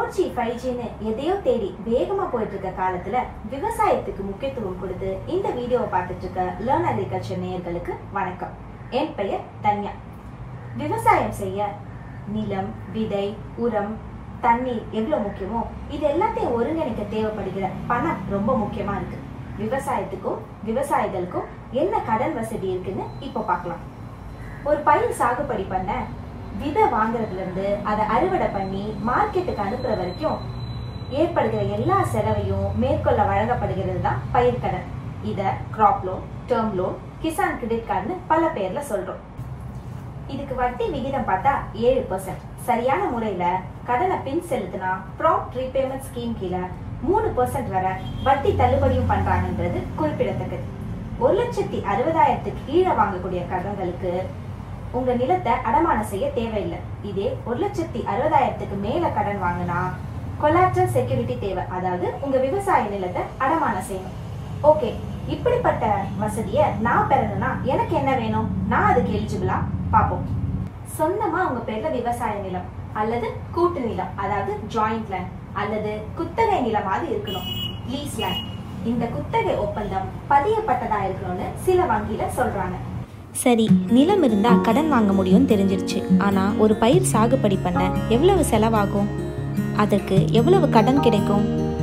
four G five ஜின்னு எதையோ தேடி வேகமா போயிட்டு இருக்க காலத்துல விவசாயத்துக்கு முக்கியத்துவம் கொடுத்து இந்த வீடியோவை பார்த்துட்டு இருக்க லேர்ன் அக்ரிகல்ச்சர் நேயர்களுக்கு வணக்கம் என் பெயர் தன்யா விவசாயம் செய்ய நிலம் விதை உரம் தண்ணீர் எவ்வளவு முக்கியமோ இது எல்லாத்தையும் ஒருங்கிணைக்க தேவைப்படுகிற பணம் ரொம்ப முக்கியமா இருக்கு விவசாயத்துக்கும் விவசாயிகளுக்கும் என்ன கடன் வசதி இருக்குன்னு இப்போ பார்க்கலாம் ஒரு பயிர் சாகுபடி பண்ண விதை வாங்குறதுல இருந்து அதை அறுவடை பண்ணி மார்க்கெட்டுக்கு அனுப்புற வரைக்கும் ஏற்படுகிற எல்லா செலவையும் மேற்கொள்ள வழங்கப்படுகிறது தான் பயிர் கடன் இத crop loan term loan Kisan credit கார்டுன்னு பல பேர்ல சொல்றோம் இதுக்கு வட்டி விகிதம் பார்த்தா ஏழு பர்சன்ட் சரியான முறையில கடனை பின் செலுத்தினா ப்ராப்ட் ரீபேமெண்ட் ஸ்கீம் கீழே மூணு பர்சன்ட் வர வட்டி தள்ளுபடியும் பண்றாங்கன்றது குறிப்பிடத்தக்கது ஒரு லட்சத்தி அறுபதாயிரத்துக்கு கீழே வாங்கக்கூடிய கடன்களுக்கு உங்க நிலத்தை அடமானம் செய்ய தேவையில்லை இதே ஒரு லட்சத்தி அறுபதாயிரத்துக்கு மேல கடன் வாங்கினா கொலாட்ரல் செக்யூரிட்டி தேவை அதாவது உங்க விவசாய நிலத்தை அடமானம் செய்யணும் ஓகே இப்படிப்பட்ட வசதியை நான் பெறணும்னா எனக்கு என்ன வேணும் நான் அதுக்கு எலிஜிபிளா பார்ப்போம் சொந்தமா உங்க பேர்ல விவசாய நிலம் அல்லது கூட்டு நிலம் அதாவது ஜாயிண்ட் லேண்ட் அல்லது குத்தகை நிலமாவது இருக்கணும் லீஸ் லேண்ட் இந்த குத்தகை ஒப்பந்தம் பதியப்பட்டதா இருக்கணும்னு சில வங்கியில சொல்றாங்க சரி நிலம் இருந்தா கடன் வாங்க முடியும்னு தெரிஞ்சிருச்சு ஆனா ஒரு பயிர் சாகுபடி பண்ண எவ்வளவு செலவாகும் அதற்கு எவ்வளவு கடன் கிடைக்கும்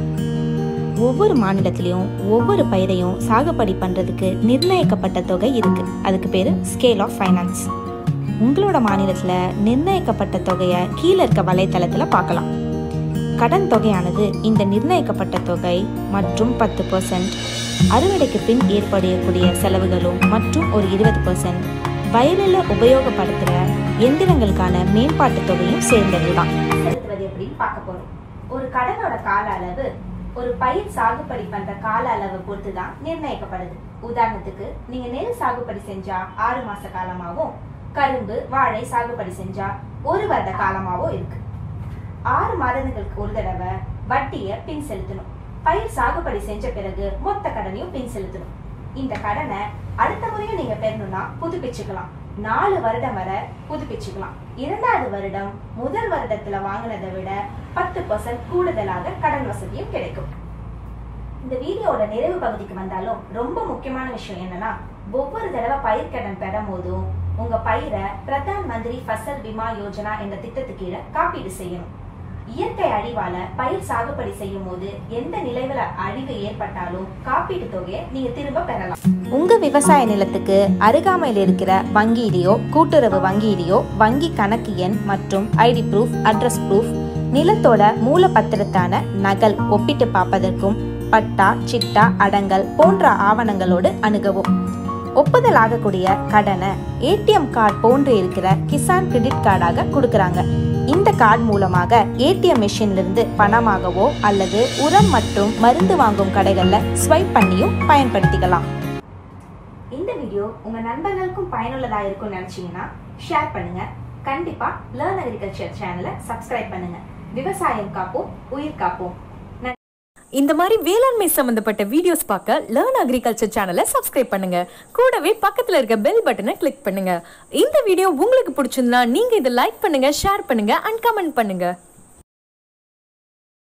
ஒவ்வொரு மாநிலத்திலையும் ஒவ்வொரு பயிரையும் சாகுபடி பண்றதுக்கு நிர்ணயிக்கப்பட்ட தொகை இருக்கு அதுக்கு பேரு ஸ்கேல் ஆஃப் ஃபைனான்ஸ் உங்களோட மாநிலத்துல நிர்ணயிக்கப்பட்ட தொகையை கீழே இருக்க வலைத்தளத்துல பார்க்கலாம் கடன் தொகையானது இந்த நிர்ணயிக்கப்பட்ட தொகை மற்றும் பத்து பர்சன்ட் அறுவடைக்கு பின் ஏற்படக்கூடிய செலவுகளும் மற்றும் ஒரு இருபது பர்சன்ட் வயலில் உபயோகப்படுத்துகிற எந்திரங்களுக்கான மேம்பாட்டு தொகையும் சேர்ந்ததுதான் செலுத்துவது எப்படின்னு பார்க்க போறோம் ஒரு கடனோட கால அளவு ஒரு பயிர் சாகுபடி பண்ற கால அளவை பொறுத்து தான் நிர்ணயிக்கப்படுது உதாரணத்துக்கு நீங்க நெல் சாகுபடி செஞ்சா ஆறு மாச காலமாவும் கரும்பு வாழை சாகுபடி செஞ்சா ஒரு வருட காலமாவோ இருக்கு ஆறு மாதங்களுக்கு ஒரு தடவை வட்டியை பின் செலுத்தணும் பயிர் சாகுபடி செஞ்ச பிறகு மொத்த கடனையும் பின் செலுத்தணும் இந்த கடனை அடுத்த முறையும் நீங்க பெறணும்னா புதுப்பிச்சுக்கலாம் நாலு வருடம் வரை புதுப்பிச்சுக்கலாம் இரண்டாவது வருடம் முதல் வருடத்துல வாங்கினதை விட பத்து பர்சன்ட் கூடுதலாக கடன் வசதியும் கிடைக்கும் இந்த வீடியோட நிறைவு பகுதிக்கு வந்தாலும் ரொம்ப முக்கியமான விஷயம் என்னன்னா ஒவ்வொரு தடவை பயிர் கடன் பெறும் போதும் உங்க பயிரை பிரதான் மந்திரி ஃபசல் பிமா யோஜனா என்ற திட்டத்துக்கு கீழே காப்பீடு செய்யணும் இயற்கை அழிவால பயிர் சாகுபடி செய்யும் போது எந்த நிலையில அழிவு ஏற்பட்டாலும் காப்பீட்டு தொகையை நீங்க திரும்ப பெறலாம் உங்க விவசாய நிலத்துக்கு அருகாமையில் இருக்கிற வங்கியிலேயோ கூட்டுறவு வங்கியிலேயோ வங்கி கணக்கு எண் மற்றும் ஐடி ப்ரூஃப் அட்ரஸ் ப்ரூஃப் நிலத்தோட மூலப்பத்திரத்தான நகல் ஒப்பிட்டு பார்ப்பதற்கும் பட்டா சிட்டா அடங்கல் போன்ற ஆவணங்களோடு அணுகவும் ஒப்புதல் ஆகக்கூடிய கடனை ஏடிஎம் கார்டு போன்று இருக்கிற கிசான் கிரெடிட் கார்டாக கொடுக்கறாங்க இந்த கார்டு மூலமாக ஏடிஎம் மிஷின்ல இருந்து பணமாகவோ அல்லது உரம் மற்றும் மருந்து வாங்கும் கடைகள்ல ஸ்வைப் பண்ணியும் பயன்படுத்திக்கலாம் இந்த வீடியோ உங்க நண்பர்களுக்கும் பயனுள்ளதா இருக்கும்னு நினைச்சீங்கன்னா ஷேர் பண்ணுங்க கண்டிப்பா லேர்ன் அக்ரிகல்ச்சர் சேனலை சப்ஸ்கிரைப் பண்ணுங்க விவசாயம் காப்போம் உயிர் காப்போம் இந்த மாதிரி வேளாண்மை சம்பந்தப்பட்ட வீடியோஸ் பார்க்க லேர்ன் அக்ரிகல்ச்சர் சேனலை சப்ஸ்கிரைப் பண்ணுங்க கூடவே பக்கத்துல இருக்க பெல் பட்டனை கிளிக் பண்ணுங்க இந்த வீடியோ உங்களுக்கு பிடிச்சிருந்தா நீங்க இதை லைக் பண்ணுங்க ஷேர் பண்ணுங்க அண்ட் கமெண்ட் பண்ணுங்க